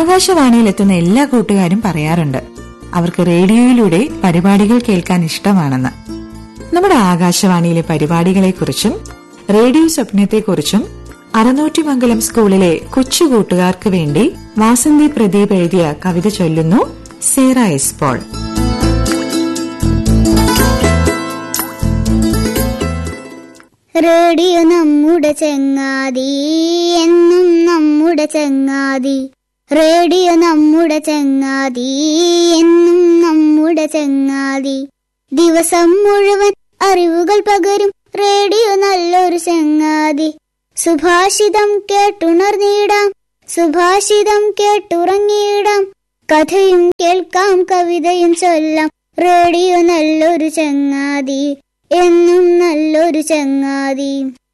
ആകാശവാണിയിലെത്തുന്ന എല്ലാ കൂട്ടുകാരും പറയാറുണ്ട് അവർക്ക് റേഡിയോയിലൂടെ പരിപാടികൾ കേൾക്കാൻ ഇഷ്ടമാണെന്ന് നമ്മുടെ ആകാശവാണിയിലെ പരിപാടികളെക്കുറിച്ചും റേഡിയോ സ്വപ്നത്തെക്കുറിച്ചും അറുന്നൂറ്റിമംഗലം സ്കൂളിലെ കൊച്ചു കൂട്ടുകാർക്ക് വേണ്ടി വാസന്തി പ്രദീപ് എഴുതിയ കവിത ചൊല്ലുന്നു സേറ എസ് പോൾ റേഡിയോ നമ്മുടെ ചങ്ങാതി എന്നും നമ്മുടെ ചങ്ങാതി റേഡിയോ നമ്മുടെ ചങ്ങാതി എന്നും നമ്മുടെ ചങ്ങാതി ദിവസം മുഴുവൻ അറിവുകൾ പകരും റേഡിയോ നല്ലൊരു ചങ്ങാതി സുഭാഷിതം കേട്ടുണർന്നിടാം സുഭാഷിതം കേട്ടുറങ്ങിയിടാം കഥയും കേൾക്കാം കവിതയും ചൊല്ലാം റേഡിയോ നല്ലൊരു ചങ്ങാതി എന്നും നല്ലൊരു ചങ്ങാതി